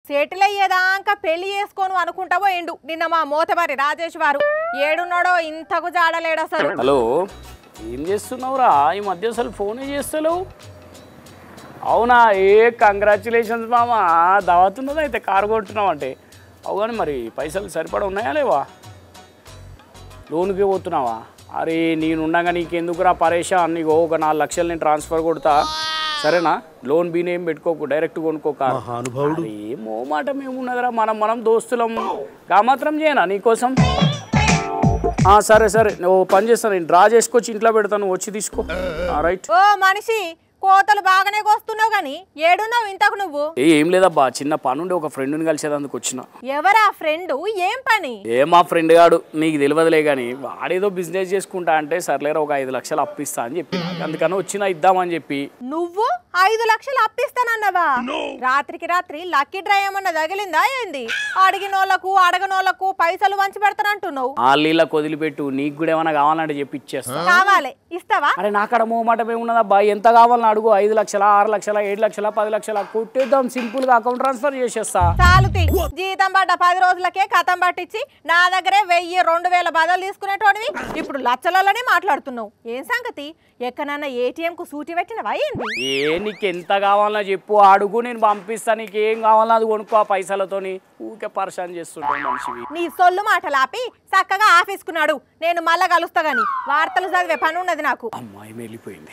Settle అయ్యేదాకా పెళ్లి చేసుకోను అనుకుంటా పోయిండు నిన్న మా మోతబారి రాజేష్ వారు ఏడున్నాడో ఇంతకు జాడలేడు అసలు హలో ఏం చేస్తున్నావురా ఈ మధ్య అసలు ఫోనే చేస్తలేవు అవునా ఏ కంగ్రాచులేషన్స్ మామ దావతున్నది అయితే కారు కొట్టున్నావు అంటే అవు కానీ మరి పైసలు సరిపడా ఉన్నాయా లేవా లోన్కి పోతున్నావా అరే నేను ఉండగా నీకెందుకురా పరేషా నీకు ఒక నాలుగు లక్షలు నేను ట్రాన్స్ఫర్ కొడతా సరేనా లోన్ బీన్ ఏం పెట్టుకోకు డైరెక్ట్ కొనుక్కోక మహానుభావుడు. ఏమో మాట మేమున్నదిరా మనం మనం దోస్తులం గా మాత్రం చేయనా నీకోసం ఆ, సరే సరే నువ్వు పని చేస్తాను నేను డ్రా చేసుకొచ్చి ఇంట్లో పెడతాను వచ్చి తీసుకో రైట్ ఓ మనిషి కోతలు బాగానే కోస్తున్నావు గాని ఏడున్నావు ఇంతకు నువ్వు ఏ ఏం లేదబ్బా చిన్న పనుండి ఒక ఫ్రెండ్ని కలిసేదందుకు వచ్చిన ఎవరా ఫ్రెండ్ ఏం పని ఏ మా ఫ్రెండ్ గాడు నీకు తెలియదులే కానీ వాడేదో బిజినెస్ చేసుకుంటా అంటే సర్లేరా ఒక ఐదు లక్షలు అప్పిస్తా అని చెప్పి అందుకని వచ్చిన ఇద్దామని చెప్పి నువ్వు ఐదు లక్షలు అప్పిస్తానన్నావా రాత్రికి రాత్రి లక్కీ డ్రై ఏమన్నా తగిలిందా ఏంది అడిగినోళ్ళకు అడగనోళ్ళకు పైసలు వంచి పెడతానంటున్నావు వాళ్ళ వదిలిపెట్టు నీకు కూడా ఏమైనా కావాలంటే చెప్పి ఇచ్చేస్తా కావాలి ఇస్తావా అరే నాకాడ మోమాట ఏమున్నదబ్బా ఎంత కావాలని అడుగు ఐదు లక్షల ఆరు లక్షల ఏడు లక్షల పది లక్షల కొట్టేద్దాం సింపుల్ గా అకౌంట్ ట్రాన్స్ఫర్ చేసేస్తా చాలుతి జీతం పడ్డ పది రోజులకే కథం పట్టించి నా దగ్గరే వెయ్యి రెండు వేల బదులు తీసుకునేటోడివి ఇప్పుడు లచ్చలలోనే మాట్లాడుతున్నావు ఏం సంగతి ఎక్కడన్నా ఏటీఎం కు సూటి పెట్టినవా ఏంది ఏ నీకు ఎంత కావాలన్నా చెప్పు అడుగు నేను పంపిస్తా నీకు ఏం కావాలన్నా అది కొనుక్కో ఆ పైసలతోని ఊకే పర్షాన్ చేస్తుంటాం మనిషివి నీ సొల్లు మాటలు ఆపి చక్కగా ఆఫీస్కున్నాడు నేను మళ్ళా కలుస్తా గాని వార్తలు చదివే పని ఉన్నది నాకు అమ్మాయి వెళ్ళిపోయింది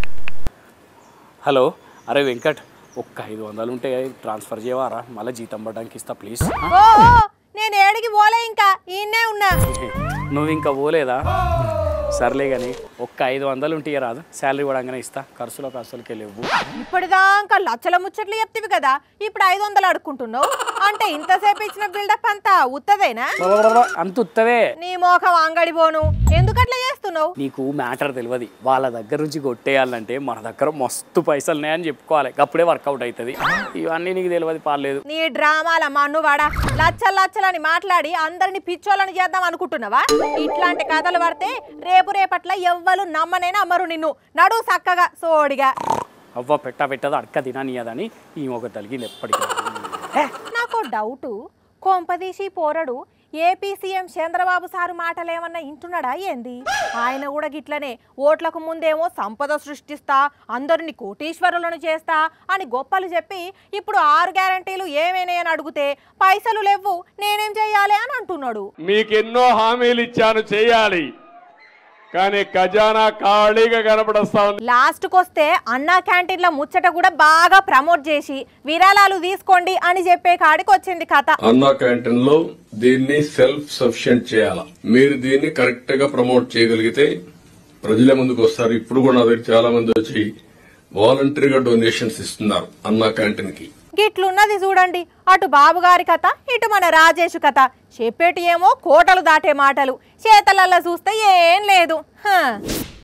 హలో అరే వెంకట్ ఒక్క ఐదు వందలు ఉంటే ట్రాన్స్ఫర్ చేయవారా మళ్ళీ జీతం పడడానికి ఇస్తా ప్లీజ్ ఓ ఓ, నేను ఏడికి పోలే ఇంకా ఈయన్నే ఉన్నా నువ్వు ఇంకా పోలేదా సర్లే కానీ ఒక్క ఐదు వందలు ఉంటే రాదు శాలరీ ఇవ్వడంగానే ఇస్తా ఖర్చులో ఖర్చులకి లేవు ఇప్పటిదాకా లచ్చల ముచ్చట్లు చెప్తివి కదా ఇప్పుడు ఐదు వందలు అడుక్కుంటున్నావు అంటే ఇంతసేపు ఇచ్చిన బిల్డప్ అంతా ఉత్తదేనా అంత ఉత్తవే నీ మోఖం అంగడి పోను ఎందుకట్లా చేస్తున్నావు నీకు మ్యాటర్ తెలియదు వాళ్ళ దగ్గర నుంచి కొట్టేయాలంటే మన దగ్గర మస్తు పైసలు ఉన్నాయని చెప్పుకోవాలి అప్పుడే వర్కౌట్ అవుతుంది ఇవన్నీ నీకు తెలియదు పాలేదు నీ డ్రామాల మన్నువాడా లచ్చలు లచ్చలని మాట్లాడి అందరిని పిచ్చోళ్ళని చేద్దాం అనుకుంటున్నావా ఇట్లాంటి కథలు పడితే రేపు రేపట్ల ఎవ్వరు నమ్మనేనా అమ్మరు నిన్ను నడు సక్కగా సోడిగా అవ్వ పెట్ట పెట్టదు అడక తిననీయదని ఈ ఒక తలిగింది ఎప్పటికీ నాకు డౌటు కొంపదీసి పోరడు ఏపీ సీఎం చంద్రబాబు సారు మాటలేమన్నా ఇంటున్నాడా ఏంది ఆయన కూడా గిట్లనే ఓట్లకు ముందేమో సంపద సృష్టిస్తా అందరిని కోటీశ్వరులను చేస్తా అని గొప్పలు చెప్పి ఇప్పుడు ఆరు గ్యారంటీలు ఏమేనాయని అడిగితే పైసలు లేవు నేనేం చెయ్యాలి అని అంటున్నాడు మీకెన్నో హామీలు ఇచ్చాను చేయాలి కానీ ఖజానా ఖాళీగా కనపడస్తా ఉంది లాస్ట్కి వస్తే అన్నా క్యాంటీన్ల ముచ్చట కూడా బాగా ప్రమోట్ చేసి విరాళాలు తీసుకోండి అని చెప్పే కాడికి వచ్చింది కథ అన్నా క్యాంటీన్ లో దీన్ని సెల్ఫ్ సఫిషియెంట్ చేయాలా మీరు దీన్ని కరెక్ట్ గా ప్రమోట్ చేయగలిగితే ప్రజల ముందుకు వస్తారు ఇప్పుడు కూడా నా దగ్గర చాలా మంది వచ్చి వాలంటరీగా డొనేషన్స్ ఇస్తున్నారు అన్నా క్యాంటీన్ కి గిట్లున్నది చూడండి అటు బాబుగారి కథ ఇటు మన రాజేష్ కథ చెప్పేటి ఏమో కోటలు దాటే మాటలు చేతలల్లా చూస్తే ఏం లేదు హ